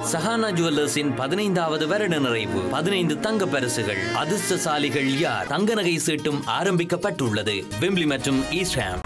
சஹானா ஜுவல்லர்ஸின் பதினைந்தாவது வருட நிறைவு பதினைந்து தங்க பரிசுகள் அதிர்ஷ்டசாலிகள் யார் தங்க நகை சீட்டும் ஆரம்பிக்கப்பட்டுள்ளது வெம்பிளி மற்றும் ஈஸ்டாம்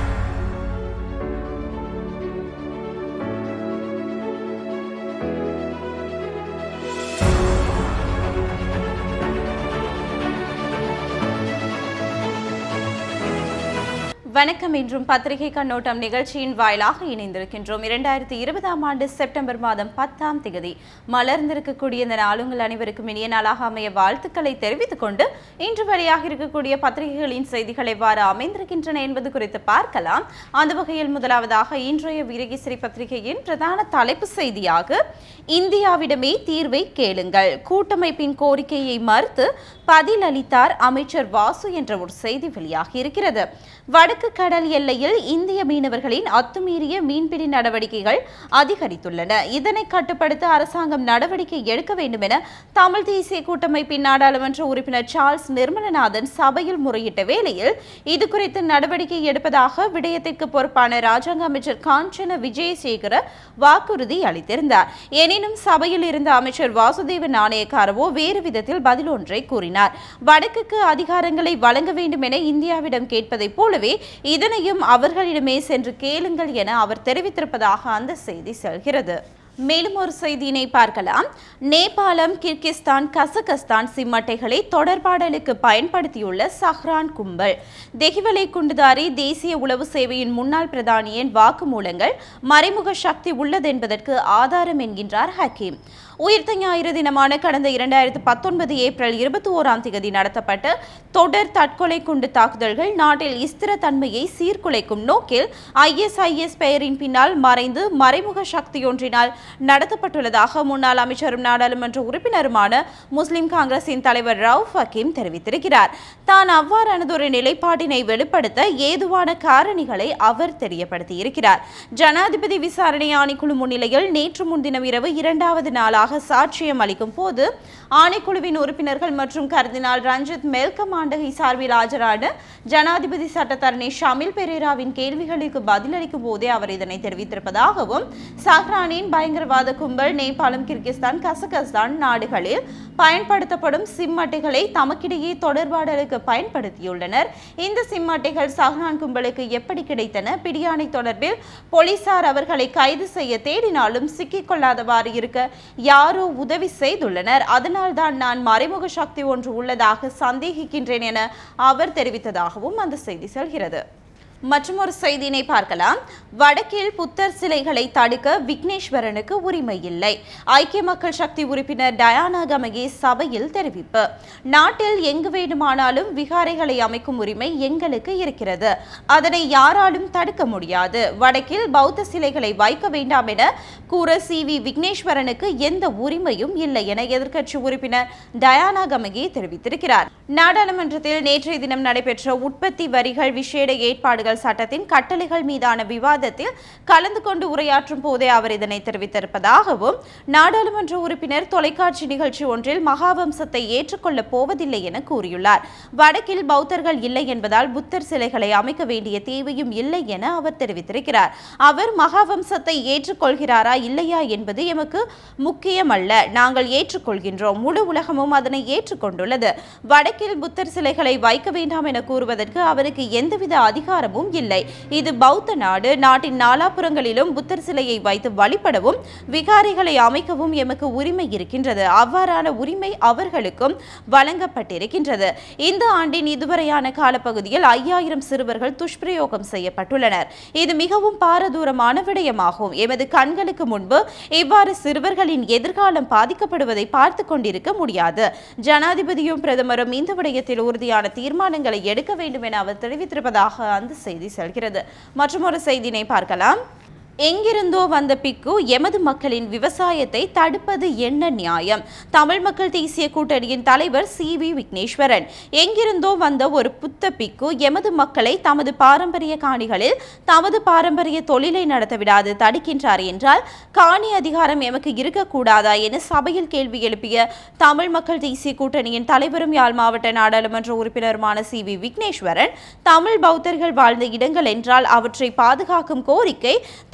வணக்கம் இன்றும் பத்திரிகை கண்ணோட்டம் நிகழ்ச்சியின் வாயிலாக இணைந்திருக்கின்றோம் இரண்டாயிரத்தி இருபதாம் ஆண்டு செப்டம்பர் மாதம் பத்தாம் திகதி மலர்ந்திருக்கக்கூடிய இந்த நாளுங்கள் அனைவருக்கும் இனிய நாளாக அமைய வாழ்த்துக்களை தெரிவித்துக் கொண்டு இன்று வெளியாக இருக்கக்கூடிய பத்திரிகைகளின் செய்திகள் எவ்வாறு அமைந்திருக்கின்றன என்பது குறித்து பார்க்கலாம் அந்த வகையில் முதலாவதாக இன்றைய வீரகேசரி பத்திரிகையின் பிரதான தலைப்பு செய்தியாக இந்தியாவிடமே தீர்வை கேளுங்கள் கூட்டமைப்பின் கோரிக்கையை மறுத்து பதில் அளித்தார் அமைச்சர் வாசு என்ற ஒரு செய்தி வெளியாகி இருக்கிறது வடக்கு கடல் எல்லையில் இந்திய மீனவர்களின் அத்துமீறிய மீன்பிடி நடவடிக்கைகள் அதிகரித்துள்ளன இதனை கட்டுப்படுத்த அரசாங்கம் நடவடிக்கை எடுக்க வேண்டும் என தமிழ் தேசிய கூட்டமைப்பின் நாடாளுமன்ற உறுப்பினர் சார்ல்ஸ் நிர்மலநாதன் சபையில் முறையிட்ட வேளையில் இது குறித்து நடவடிக்கை எடுப்பதாக விடயத்திற்கு பொறுப்பான ராஜாங்க அமைச்சர் காஞ்சன விஜயசேகர வாக்குறுதி அளித்திருந்தார் எனினும் சபையில் இருந்த அமைச்சர் வாசுதேவ நாணயக்காரவோ வேறு விதத்தில் பதில் ஒன்றை கூறினார் வடக்குக்கு அதிகாரங்களை வழங்க வேண்டும் என இந்தியாவிடம் கேட்பதைப் போலவே இதனையும் அவர்களிடமே சென்று கேளுங்கள் என அவர் தெரிவித்திருப்பதாக அந்த செய்தி செல்கிறது மேலும் ஒரு செய்தியினை பார்க்கலாம் நேபாளம் கிர்கிஸ்தான் கசகஸ்தான் சிம் அட்டைகளை தொடர்பாடலுக்கு பயன்படுத்தியுள்ள சஹ்ரான் கும்பல் தெஹிவலை குண்டுதாரி தேசிய உளவு சேவையின் முன்னாள் பிரதானியின் வாக்குமூலங்கள் மறைமுக சக்தி உள்ளதென்பதற்கு ஆதாரம் என்கின்றார் ஹக்கீம் உயிர்த்த ஞாயிறு தினமான கடந்த இரண்டாயிரத்து பத்தொன்பது ஏப்ரல் இருபத்தி ஓராம் தேதி நடத்தப்பட்ட தொடர் தற்கொலை குண்டு தாக்குதல்கள் நாட்டில் ஸ்திரத்தன்மையை சீர்குலைக்கும் நோக்கில் ஐஎஸ்ஐஎஸ் பெயரின் பின்னால் மறைந்து மறைமுக சக்தியொன்றினால் நடத்தப்பட்டுள்ளதாக முன்னாள் அமைச்சரும் நாடாளுமன்ற உறுப்பினருமான முஸ்லிம் காங்கிரசின் தலைவர் ரவுஃப் ஹக்கீம் தெரிவித்திருக்கிறார் தான் அவ்வாறானதொரு நிலைப்பாட்டினை வெளிப்படுத்த ஏதுவான காரணிகளை அவர் தெரியப்படுத்தியிருக்கிறார் ஜனாதிபதி விசாரணை ஆணைக்குழு முன்னிலையில் நேற்று முன்தினம் இரவு இரண்டாவது நாளாக சாட்சியம் அளிக்கும் போது ஆணைக்குழுவின் உறுப்பினர்கள் மற்றும் கர்தினால் ரஞ்சித் மெல்கமாண்டகை சார்பில் ஆஜரான ஜனாதிபதி சட்டத்தரணி ஷமில் பெரேராவின் கேள்விகளுக்கு பதிலளிக்கும் போதே அவர் இதனை தெரிவித்திருப்பதாகவும் சஹ்ரானின் பயங்கரவாத கும்பல் நேபாளம் கிர்கிஸ்தான் கசகஸ்தான் நாடுகளில் பயன்படுத்தப்படும் சிம் அட்டைகளை தமக்கிடையே தொடர்பாடலுக்கு பயன்படுத்தியுள்ளனர் இந்த சிம் அட்டைகள் சஹ்ரான் கும்பலுக்கு எப்படி கிடைத்தன பிடியாணை தொடர்பில் போலீசார் அவர்களை கைது செய்ய தேடினாலும் சிக்கிக்கொள்ளாதவாறு இருக்க யாரோ உதவி செய்துள்ளனர் அதனால்தான் நான் மறைமுக சக்தி ஒன்று உள்ளதாக சந்தேகிக்கின்றேன் என அவர் தெரிவித்ததாகவும் அந்த செய்தி சொல்கிறது மற்றும் ஒரு செய்தியினை பார்க்கலாம் வடக்கில் புத்தர் சிலைகளை தடுக்க விக்னேஸ்வரனுக்கு உரிமை இல்லை ஐக்கிய மக்கள் சக்தி உறுப்பினர் டயானா கமகே சபையில் தெரிவிப்பு நாட்டில் எங்கு வேண்டுமானாலும் விகாரைகளை அமைக்கும் உரிமை எங்களுக்கு இருக்கிறது அதனை யாராலும் தடுக்க முடியாது வடக்கில் பௌத்த சிலைகளை வைக்க வேண்டாம் என கூற சி வி விக்னேஸ்வரனுக்கு எந்த உரிமையும் இல்லை என எதிர்க்கட்சி உறுப்பினர் டயானா கமகே தெரிவித்திருக்கிறார் நாடாளுமன்றத்தில் நேற்றைய தினம் நடைபெற்ற உற்பத்தி வரிகள் விசேட ஏற்பாடுகள் சட்டத்தின் கட்டளைகள் மீதான விவாதத்தில் கலந்து கொண்டு உரையாற்றும் போதே அவர் இதனை தெரிவித்திருப்பதாகவும் நாடாளுமன்ற உறுப்பினர் தொலைக்காட்சி நிகழ்ச்சி ஒன்றில் மகாவம்சத்தை ஏற்றுக்கொள்ளப் போவதில்லை என கூறியுள்ளார் வடக்கில் பௌத்தர்கள் இல்லை என்பதால் புத்தர் சிலைகளை அமைக்க வேண்டிய தேவையும் இல்லை என அவர் தெரிவித்திருக்கிறார் அவர் மகாவம்சத்தை ஏற்றுக்கொள்கிறாரா இல்லையா என்பது எமக்கு முக்கியமல்ல நாங்கள் ஏற்றுக்கொள்கின்றோம் முழு உலகமும் அதனை ஏற்றுக்கொண்டுள்ளது வடக்கில் புத்தர் சிலைகளை வைக்க வேண்டாம் என கூறுவதற்கு அவருக்கு எந்தவித அதிகாரமும் இல்லை இது பௌத்த நாடு நாட்டின் நாலாபுறங்களிலும் புத்தர் சிலையை வைத்து வழிபடவும் விகாரிகளை அமைக்கவும் எமக்கு உரிமை இருக்கின்றது அவ்வாறான உரிமை அவர்களுக்கும் வழங்கப்பட்டிருக்கின்றது இந்த ஆண்டின் இதுவரையான காலப்பகுதியில் ஐயாயிரம் சிறுவர்கள் துஷ்பிரயோகம் செய்யப்பட்டுள்ளனர் இது மிகவும் பாரதூரமான விடயமாகும் எமது கண்களுக்கு முன்பு இவ்வாறு சிறுவர்களின் எதிர்காலம் பாதிக்கப்படுவதை பார்த்து கொண்டிருக்க முடியாது ஜனாதிபதியும் பிரதமரும் இந்த விடயத்தில் உறுதியான தீர்மானங்களை எடுக்க வேண்டும் என அவர் தெரிவித்திருப்பதாக அந்த செய்தி செல்கிறது மற்றும் ஒரு செய்தினை பார்க்கலாம் எங்கிருந்தோ வந்த பிக்கு எமது மக்களின் விவசாயத்தை தடுப்பது என்ன நியாயம் தமிழ் மக்கள் தேசிய கூட்டணியின் தலைவர் சி வி விக்னேஸ்வரன் எங்கிருந்தோ வந்த ஒரு புத்த பிக்கு எமது மக்களை தமது பாரம்பரிய காணிகளில் தமது பாரம்பரிய தொழிலை நடத்த விடாது தடுக்கின்றார் என்றால் காணி அதிகாரம் எமக்கு இருக்கக்கூடாதா என சபையில் கேள்வி எழுப்பிய தமிழ் மக்கள் தேசிய கூட்டணியின் தலைவரும் யாழ் மாவட்ட நாடாளுமன்ற உறுப்பினருமான சி வி விக்னேஸ்வரன் தமிழ் பௌத்தர்கள் வாழ்ந்த இடங்கள் என்றால் அவற்றை பாதுகாக்கும் கோரிக்கை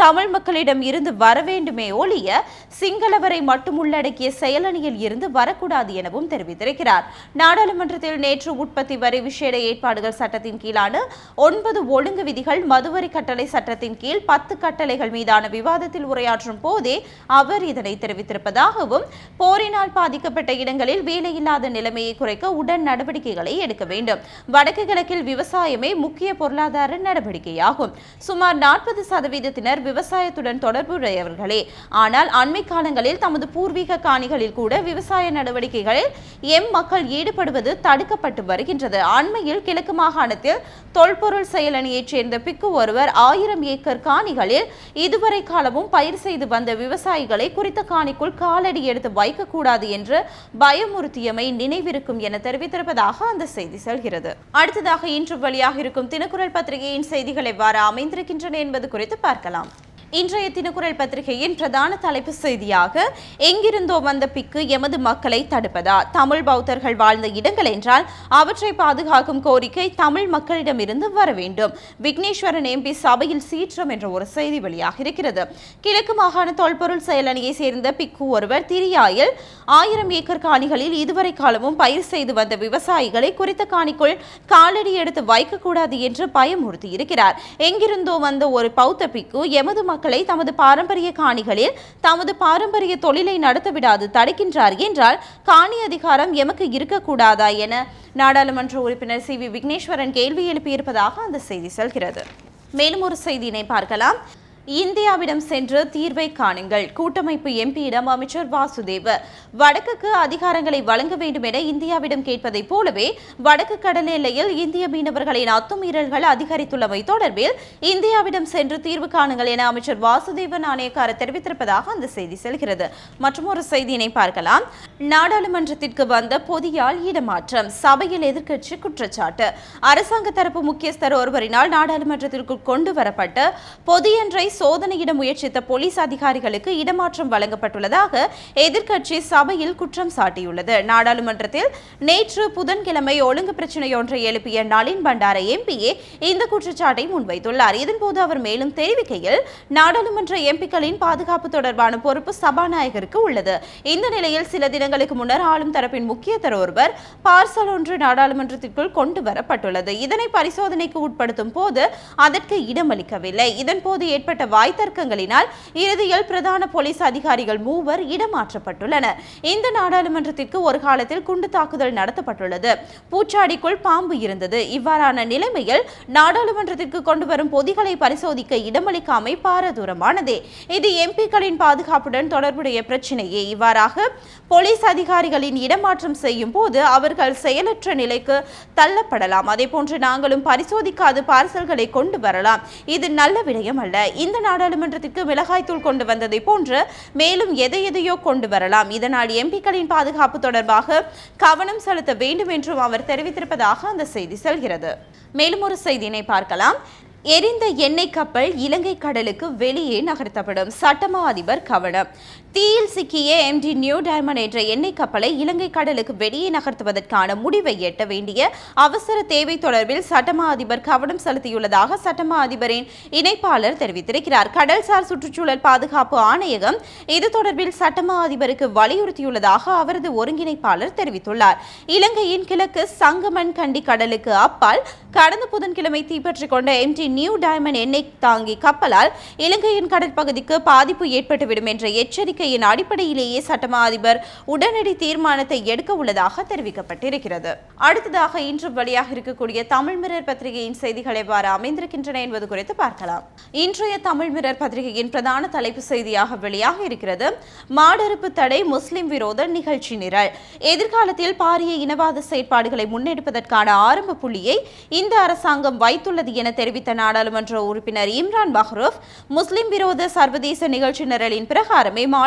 தமிழ் மக்களிடம் இருந்து வர வேண்டுமே ஒழிய சிங்களவரை மட்டும் உள்ளடக்கிய செயலணியில் இருந்து வரக்கூடாது எனவும் தெரிவித்திருக்கிறார் நாடாளுமன்றத்தில் நேற்று உற்பத்தி வரி விசேட ஏற்பாடுகள் சட்டத்தின் கீழான ஒன்பது ஒழுங்கு விதிகள் மதுவரி கட்டளை சட்டத்தின் கீழ் பத்து கட்டளைகள் மீதான விவாதத்தில் உரையாற்றும் போதே அவர் இதனை தெரிவித்திருப்பதாகவும் போரினால் பாதிக்கப்பட்ட இடங்களில் வேலையில்லாத நிலைமையை குறைக்க உடன் நடவடிக்கைகளை எடுக்க வேண்டும் வடக்கு கிழக்கில் விவசாயமே முக்கிய பொருளாதார நடவடிக்கையாகும் சுமார் நாற்பது சதவீதத்தினர் விவசாயத்துடன் தொடர்புடையவர்களே ஆனால் அண்மை காலங்களில் தமது பூர்வீக காணிகளில் கூட விவசாய நடவடிக்கைகளில் எம் மக்கள் ஈடுபடுவது தடுக்கப்பட்டு வருகின்றது அண்மையில் கிழக்கு மாகாணத்தில் தொல்பொருள் செயலணியைச் சேர்ந்த பிக்கு ஒருவர் ஆயிரம் ஏக்கர் காணிகளில் இதுவரை காலமும் பயிர் செய்து வந்த விவசாயிகளை குறித்த காணிக்குள் காலடி எடுத்து வைக்கக்கூடாது என்று பயமுறுத்தியமை நினைவிருக்கும் என தெரிவித்திருப்பதாக அந்த செய்தி செல்கிறது அடுத்ததாக இன்று வெளியாக இருக்கும் தினக்குரல் பத்திரிகையின் செய்திகள் எவ்வாறு அமைந்திருக்கின்றன என்பது குறித்து பார்க்கலாம் இன்றைய தினக்குரல் பத்திரிகையின் பிரதான தலைப்பு செய்தியாக எங்கிருந்தோ வந்த பிக்கு எமது மக்களை தடுப்பதா தமிழ் பௌத்தர்கள் வாழ்ந்த இடங்கள் என்றால் அவற்றை பாதுகாக்கும் கோரிக்கை தமிழ் மக்களிடமிருந்து வர வேண்டும் விக்னேஸ்வரன் எம்பி சபையில் சீற்றம் என்ற ஒரு செய்தி வெளியாக இருக்கிறது கிழக்கு மாகாண தொல்பொருள் செயலணியை சேர்ந்த பிக்கு ஒருவர் திரியாயில் ஆயிரம் ஏக்கர் காணிகளில் இதுவரை காலமும் பயிர் செய்து வந்த விவசாயிகளை குறித்த காணிக்குள் காலடி எடுத்து வைக்கக்கூடாது என்று பயமுறுத்தி இருக்கிறார் எங்கிருந்தோ வந்த ஒரு பௌத்த பிக்கு எமது மக்களை தமது பாரம்பரிய காணிகளில் தமது பாரம்பரிய தொழிலை நடத்த விடாது தடுக்கின்றார் என்றால் காணி அதிகாரம் எமக்கு இருக்கக்கூடாதா என நாடாளுமன்ற உறுப்பினர் சி வி விக்னேஸ்வரன் கேள்வி எழுப்பியிருப்பதாக அந்த செய்தி சொல்கிறது மேலும் ஒரு செய்தியினை பார்க்கலாம் இந்தியாவிடம் சென்று தீர்வை காணுங்கள் கூட்டமைப்பு எம்பியிடம் அமைச்சர் வாசுதேவ வடக்குக்கு அதிகாரங்களை வழங்க வேண்டும் என இந்தியாவிடம் கேட்பதைப் போலவே வடக்கு கடல் எல்லையில் இந்திய மீனவர்களின் அத்துமீறல்கள் அதிகரித்துள்ளமை தொடர்பில் இந்தியாவிடம் சென்று தீர்வு காணுங்கள் என அமைச்சர் வாசுதேவ நாணயக்கார தெரிவித்திருப்பதாக அந்த செய்தி செல்கிறது மற்றும் ஒரு செய்தியினை பார்க்கலாம் நாடாளுமன்றத்திற்கு வந்த பொதியால் இடமாற்றம் சபையில் எதிர்க்கட்சி குற்றச்சாட்டு அரசாங்க தரப்பு முக்கியஸ்தர் ஒருவரினால் நாடாளுமன்றத்திற்குள் கொண்டு வரப்பட்ட பொதியன்றை சோதனையிட முயற்சித்த போலீஸ் அதிகாரிகளுக்கு இடமாற்றம் வழங்கப்பட்டுள்ளதாக எதிர்க்கட்சி சபையில் குற்றம் சாட்டியுள்ளது நாடாளுமன்றத்தில் நேற்று புதன்கிழமை ஒழுங்கு பிரச்சினையொன்றை எழுப்பிய நளின் பண்டார எம்பியே இந்த குற்றச்சாட்டை முன்வைத்துள்ளார் இதன்போது அவர் மேலும் தெரிவிக்கையில் நாடாளுமன்ற எம்பிக்களின் பாதுகாப்பு தொடர்பான பொறுப்பு சபாநாயகருக்கு உள்ளது இந்த நிலையில் சில தினங்களுக்கு முன்னர் ஆளும் தரப்பின் முக்கியத்தர் ஒருவர் பார்சல் ஒன்று நாடாளுமன்றத்திற்குள் கொண்டு வரப்பட்டுள்ளது இதனை பரிசோதனைக்கு உட்படுத்தும் போது அதற்கு இடமளிக்கவில்லை இதன்போது ஏற்பட்ட வாய் தர்க்கங்களினால் இறுதியில் பிரதான போலீஸ் அதிகாரிகள் மூவர் இடமாற்றப்பட்டுள்ளனர் இந்த நாடாளுமன்றத்திற்கு ஒரு காலத்தில் குண்டு தாக்குதல் நடத்தப்பட்டுள்ளது பூச்சாடிக்குள் பாம்பு இருந்தது இவ்வாறான நிலைமையில் நாடாளுமன்றத்திற்கு கொண்டு வரும் பொதிகளை பரிசோதிக்க இடமளிக்காமை பாரதூரமானதே இது எம்பிக்களின் பாதுகாப்புடன் தொடர்புடைய பிரச்சினையே இவ்வாறாக போலீஸ் அதிகாரிகளின் இடமாற்றம் செய்யும் போது அவர்கள் செயலற்ற நிலைக்கு தள்ளப்படலாம் அதே போன்று நாங்களும் பரிசோதிக்காது பார்சல்களை கொண்டு வரலாம் இது நல்ல விடயம் அல்ல இந்த நாடாளுமன்றத்திற்கு மிளகாய்த்தூள் கொண்டு வந்ததை போன்று மேலும் எதை எதையோ கொண்டு வரலாம் இதனால் எம்பிக்களின் பாதுகாப்பு தொடர்பாக கவனம் செலுத்த வேண்டும் என்றும் அவர் தெரிவித்திருப்பதாக அந்த செய்தி செல்கிறது மேலும் ஒரு செய்தியினை பார்க்கலாம் எரிந்த எண்ணெய் கப்பல் இலங்கை கடலுக்கு வெளியே நகர்த்தப்படும் சட்டமா அதிபர் கவனம் தீயில் சிக்கிய எம்டி நியூ டைமண்ட் என்ற எண்ணெய் கப்பலை இலங்கை கடலுக்கு வெளியே நகர்த்துவதற்கான முடிவை எட்ட வேண்டிய அவசர தேவை தொடர்பில் சட்டமா அதிபர் கவனம் செலுத்தியுள்ளதாக சட்டமா அதிபரின் இணைப்பாளர் தெரிவித்திருக்கிறார் கடல்சார் சுற்றுச்சூழல் பாதுகாப்பு ஆணையகம் இது தொடர்பில் சட்டமா அதிபருக்கு வலியுறுத்தியுள்ளதாக அவரது ஒருங்கிணைப்பாளர் தெரிவித்துள்ளார் இலங்கையின் கிழக்கு சங்கமன் கண்டி கடலுக்கு அப்பால் கடந்த புதன்கிழமை தீப்பற்றிக் கொண்ட எம்டி நியூ டைமண்ட் எண்ணெய் தாங்கி கப்பலால் இலங்கையின் கடற்பகுதிக்கு பாதிப்பு ஏற்பட்டுவிடும் என்ற எச்சரிக்கையின் அடிப்படையிலேயே சட்டமா அதிபர் உடனடி தீர்மானத்தை எடுக்க உள்ளதாக தெரிவிக்கப்பட்டிருக்கிறது அடுத்ததாக இன்று வெளியாக இருக்கக்கூடிய தமிழ் மிரர் பத்திரிகையின் செய்திகள் எவ்வாறு அமைந்திருக்கின்றன என்பது குறித்து பார்க்கலாம் இன்றைய தமிழ் மிரர் பத்திரிகையின் பிரதான தலைப்பு செய்தியாக வெளியாக இருக்கிறது மாடறுப்பு தடை முஸ்லிம் விரோத நிகழ்ச்சி நிரல் எதிர்காலத்தில் பாரிய இனவாத செயற்பாடுகளை முன்னெடுப்பதற்கான ஆரம்ப புள்ளியை இந்த அரசாங்கம் வைத்துள்ளது என தெரிவித்த நாடாளுமன்ற உறுப்பினர் இம்ரான் பஹ்ரூப் முஸ்லிம் விரோத சர்வதேச நிகழ்ச்சி நிரலின் பிரகாரமே மாடல்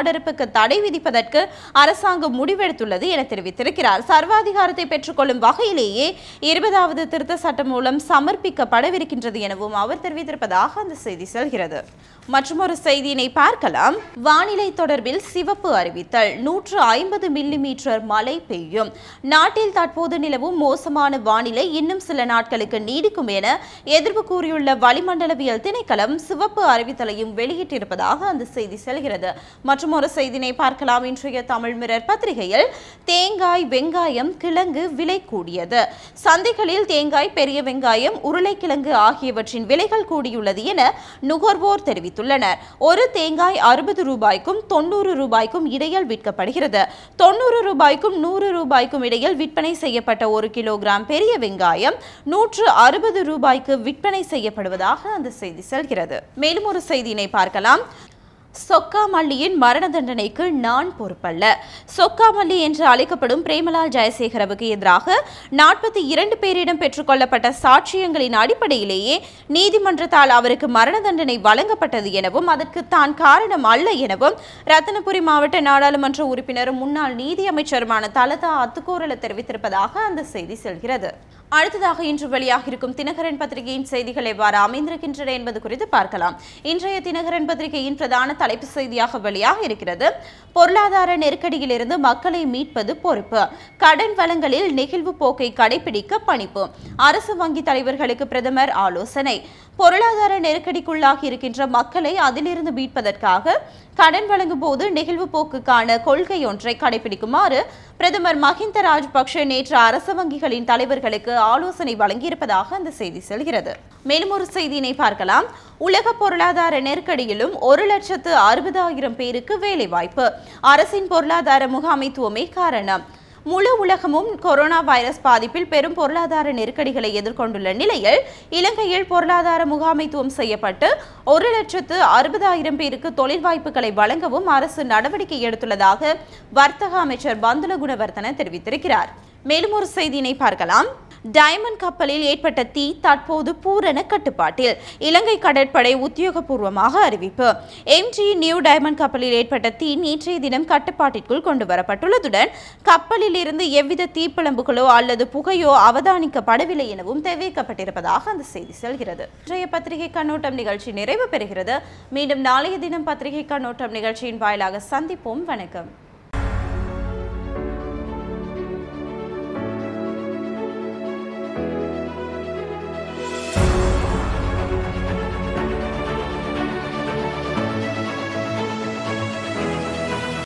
ஆடரிப்புக்கு தடை விதிப்பதற்கு அரசாங்கம் முடிவெடுத்துள்ளது என தெரிவித்திருக்கிறார் சர்வாதிகாரத்தை பெற்றுக்கொள்ளும் வகையிலேயே இருபதாவது திருத்த சட்டம் மூலம் சமர்ப்பிக்கப்படவிருக்கின்றது எனவும் அவர் தெரிவித்திருப்பதாக அந்த செய்தி செல்கிறது மற்றும் ஒரு செய்தியினை பார்க்கலாம் வானிலை தொடர்பில் சிவப்பு அறிவித்தல் நூற்று ஐம்பது மில்லிமீட்டர் மழை பெய்யும் நாட்டில் தற்போது நிலவும் மோசமான வானிலை இன்னும் சில நாட்களுக்கு நீடிக்கும் என எதிர்ப்பு கூறியுள்ள வளிமண்டலவியல் திணைக்களம் சிவப்பு அறிவித்தலையும் வெளியிட்டிருப்பதாக அந்த செய்தி செல்கிறது மற்றும் ஒரு செய்தினை பார்க்கலாம் இன்றைய தமிழ் மிரர் பத்திரிகையில் தேங்காய் வெங்காயம் கிழங்கு விலை கூடியது சந்தைகளில் தேங்காய் பெரிய வெங்காயம் உருளைக்கிழங்கு ஆகியவற்றின் விலைகள் கூடியுள்ளது என நுகர்வோர் தெரிவித்துள்ளனர் ஒரு தேங்காய் அறுபது ரூபாய்க்கும் தொண்ணூறு ரூபாய்க்கும் இடையில் விற்கப்படுகிறது தொண்ணூறு ரூபாய்க்கும் நூறு ரூபாய்க்கும் இடையில் விற்பனை செய்யப்பட்ட ஒரு கிலோகிராம் பெரிய வெங்காயம் நூற்று அறுபது ரூபாய்க்கு விற்பனை செய்யப்படுவதாக அந்த செய்தி செல்கிறது மேலும் ஒரு செய்தியினை பார்க்கலாம் சொக்காமல்லியின் மரண தண்டனைக்கு நான் பொறுப்பல்ல சொக்காமல்லி என்று அழைக்கப்படும் பிரேமலால் ஜெயசேகரவுக்கு எதிராக நாற்பத்தி இரண்டு பேரிடம் பெற்றுக்கொள்ளப்பட்ட சாட்சியங்களின் அடிப்படையிலேயே நீதிமன்றத்தால் அவருக்கு மரண தண்டனை வழங்கப்பட்டது எனவும் அதற்கு தான் காரணம் அல்ல எனவும் ரத்தினபுரி மாவட்ட நாடாளுமன்ற உறுப்பினரும் முன்னாள் நீதியமைச்சருமான தலதா அத்துக்கோரல தெரிவித்திருப்பதாக அந்த செய்தி செல்கிறது அடுத்ததாக இன்று வெளியாக இருக்கும் தினகரன் பத்திரிகையின் செய்திகள் எவ்வாறு அமைந்திருக்கின்றன என்பது குறித்து பார்க்கலாம் இன்றைய தினகரன் பத்திரிகையின் பிரதான தலைப்பு செய்தியாக வெளியாக இருக்கிறது பொருளாதார நெருக்கடியிலிருந்து மக்களை மீட்பது பொறுப்பு கடன் வளங்களில் நெகிழ்வு போக்கை கடைபிடிக்க பணிப்பு அரசு வங்கி தலைவர்களுக்கு பிரதமர் ஆலோசனை பொருளாதார நெருக்கடிக்குள்ளாகி இருக்கின்ற மக்களை அதிலிருந்து மீட்பதற்காக கடன் வழங்கும் போது நெகிழ்வு போக்குக்கான கொள்கை ஒன்றை கடைபிடிக்குமாறு பிரதமர் மஹிந்த ராஜபக்ஷ நேற்று அரசு வங்கிகளின் தலைவர்களுக்கு ஆலோசனை வழங்கியிருப்பதாக அந்த செய்தி செல்கிறது மேலும் ஒரு செய்தியினை பார்க்கலாம் உலக பொருளாதார நெருக்கடியிலும் ஒரு லட்சத்து அறுபதாயிரம் பேருக்கு வேலைவாய்ப்பு அரசின் பொருளாதார முகாமைத்துவமே காரணம் முழு உலகமும் கொரோனா வைரஸ் பாதிப்பில் பெரும் பொருளாதார நெருக்கடிகளை எதிர்கொண்டுள்ள நிலையில் இலங்கையில் பொருளாதார முகாமைத்துவம் செய்யப்பட்டு ஒரு லட்சத்து அறுபதாயிரம் பேருக்கு தொழில் வாய்ப்புகளை வழங்கவும் அரசு நடவடிக்கை எடுத்துள்ளதாக வர்த்தக அமைச்சர் பந்துல குணவர்த்தன தெரிவித்திருக்கிறார் மேலும் ஒரு செய்தியினை பார்க்கலாம் டைமண்ட் கப்பலில் ஏற்பட்ட தீ தற்போது பூரண கட்டுப்பாட்டில் இலங்கை கடற்படை உத்தியோகபூர்வமாக அறிவிப்பு எம்ஜி நியூ டைமண்ட் கப்பலில் ஏற்பட்ட தீ நேற்றைய தினம் கட்டுப்பாட்டிற்குள் கொண்டு வரப்பட்டுள்ளதுடன் கப்பலில் இருந்து எவ்வித தீப்பிழம்புகளோ அல்லது புகையோ அவதானிக்கப்படவில்லை எனவும் தெரிவிக்கப்பட்டிருப்பதாக அந்த செய்தி செல்கிறது இன்றைய பத்திரிகை கண்ணோட்டம் நிகழ்ச்சி நிறைவு பெறுகிறது மீண்டும் நாளைய தினம் பத்திரிகை கண்ணோட்டம் நிகழ்ச்சியின் வாயிலாக சந்திப்போம் வணக்கம்